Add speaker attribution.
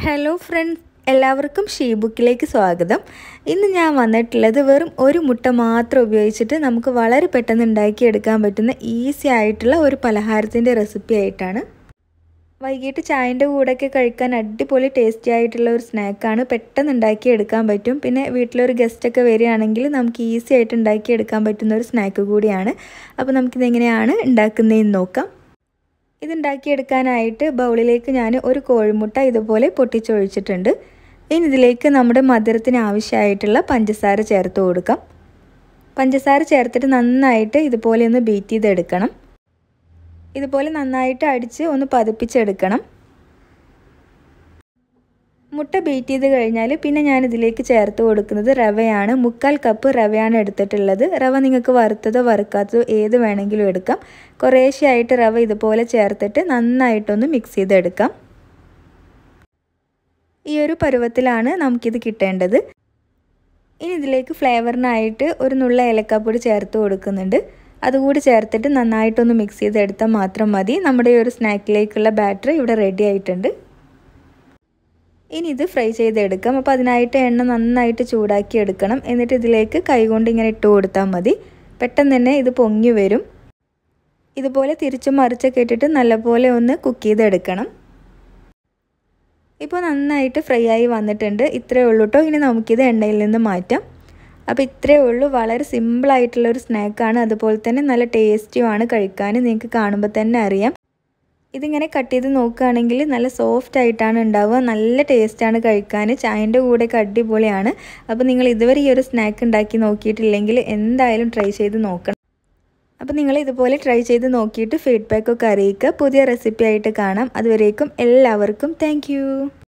Speaker 1: hello friends എല്ലാവർക്കും she ബുക്കിലേക്ക് സ്വാഗതം ഇന്ന് ഞാൻ വന്നിട്ടുള്ളത് വെറും ഒരു മുട്ട മാത്രം ഉപയോഗിച്ചിട്ട് നമുക്ക് വളരെ പെട്ടെന്ന് ഉണ്ടാക്കിയെടുക്കാൻ പറ്റുന്ന ഈസി ആയിട്ടുള്ള ഒരു പലഹാരത്തിൻ്റെ റെസിപ്പി ആയിട്ടാണ് വൈകിട്ട് ചായൻ്റെ കൂടെയൊക്കെ കഴിക്കാൻ അടിപൊളി ടേസ്റ്റി ആയിട്ടുള്ള ഒരു സ്നാക്കാണ് പെട്ടെന്ന് ഉണ്ടാക്കിയെടുക്കാൻ പറ്റും പിന്നെ വീട്ടിലൊരു ഗസ്റ്റൊക്കെ വരികയാണെങ്കിൽ നമുക്ക് ഈസി ആയിട്ട് ഉണ്ടാക്കിയെടുക്കാൻ പറ്റുന്ന ഒരു സ്നാക്ക് കൂടിയാണ് അപ്പോൾ നമുക്കിതെങ്ങനെയാണ് ഉണ്ടാക്കുന്നതെന്ന് നോക്കാം ഇതുണ്ടാക്കിയെടുക്കാനായിട്ട് ബൗളിലേക്ക് ഞാൻ ഒരു കോഴിമുട്ട ഇതുപോലെ പൊട്ടിച്ചൊഴിച്ചിട്ടുണ്ട് ഇനി ഇതിലേക്ക് നമ്മുടെ മധുരത്തിന് ആവശ്യമായിട്ടുള്ള പഞ്ചസാര ചേർത്ത് കൊടുക്കാം പഞ്ചസാര ചേർത്തിട്ട് നന്നായിട്ട് ഇതുപോലെ ഒന്ന് ബീറ്റ് ചെയ്തെടുക്കണം ഇതുപോലെ നന്നായിട്ട് അടിച്ച് ഒന്ന് പതിപ്പിച്ചെടുക്കണം മുട്ട ബീറ്റ് ചെയ്ത് കഴിഞ്ഞാൽ പിന്നെ ഞാൻ ഇതിലേക്ക് ചേർത്ത് കൊടുക്കുന്നത് റവയാണ് മുക്കാൽ കപ്പ് റവയാണ് എടുത്തിട്ടുള്ളത് റവ നിങ്ങൾക്ക് വറുത്തതോ വറുക്കാത്തതോ ഏത് വേണമെങ്കിലും എടുക്കാം കുറേശ്ശെയായിട്ട് റവ ഇതുപോലെ ചേർത്തിട്ട് നന്നായിട്ടൊന്ന് മിക്സ് ചെയ്തെടുക്കാം ഈ ഒരു പരുവത്തിലാണ് നമുക്കിത് കിട്ടേണ്ടത് ഇനി ഇതിലേക്ക് ഫ്ലേവറിനായിട്ട് ഒരു നുള്ള ഏലക്കാപ്പൊടി ചേർത്ത് കൊടുക്കുന്നുണ്ട് അതുകൂടി ചേർത്തിട്ട് നന്നായിട്ടൊന്ന് മിക്സ് ചെയ്തെടുത്താൽ മാത്രം മതി നമ്മുടെ ഈ ഒരു സ്നാക്കിലേക്കുള്ള ബാറ്റർ ഇവിടെ റെഡി ആയിട്ടുണ്ട് ഇനി ഇത് ഫ്രൈ ചെയ്തെടുക്കാം അപ്പോൾ അതിനായിട്ട് എണ്ണ നന്നായിട്ട് ചൂടാക്കി എടുക്കണം എന്നിട്ട് ഇതിലേക്ക് കൈകൊണ്ട് ഇങ്ങനെ ഇട്ട് കൊടുത്താൽ മതി പെട്ടെന്ന് തന്നെ ഇത് പൊങ്ങി വരും ഇതുപോലെ തിരിച്ചും മറിച്ചൊക്കെ ഇട്ടിട്ട് നല്ലപോലെ ഒന്ന് കുക്ക് ചെയ്തെടുക്കണം ഇപ്പോൾ നന്നായിട്ട് ഫ്രൈ ആയി വന്നിട്ടുണ്ട് ഇത്രയേ ഉള്ളൂ കേട്ടോ ഇനി നമുക്കിത് എണ്ണയിൽ നിന്ന് മാറ്റാം അപ്പോൾ ഇത്രയേ ഉള്ളൂ വളരെ സിമ്പിളായിട്ടുള്ളൊരു സ്നാക്കാണ് അതുപോലെ തന്നെ നല്ല ടേസ്റ്റിയുമാണ് കഴിക്കാൻ നിങ്ങൾക്ക് കാണുമ്പോൾ തന്നെ അറിയാം ഇതിങ്ങനെ കട്ട് ചെയ്ത് നോക്കുകയാണെങ്കിൽ നല്ല സോഫ്റ്റ് ആയിട്ടാണ് ഉണ്ടാവുക നല്ല ടേസ്റ്റാണ് കഴിക്കാൻ ചായൻ്റെ കൂടെയൊക്കെ അടിപൊളിയാണ് അപ്പോൾ നിങ്ങൾ ഇതുവരെ ഈ ഒരു സ്നാക്ക് ഉണ്ടാക്കി നോക്കിയിട്ടില്ലെങ്കിൽ എന്തായാലും ട്രൈ ചെയ്ത് നോക്കണം അപ്പോൾ നിങ്ങൾ ഇതുപോലെ ട്രൈ ചെയ്ത് നോക്കിയിട്ട് ഫീഡ്ബാക്കൊക്കെ അറിയിക്കുക പുതിയ റെസിപ്പി ആയിട്ട് കാണാം അതുവരേക്കും എല്ലാവർക്കും താങ്ക്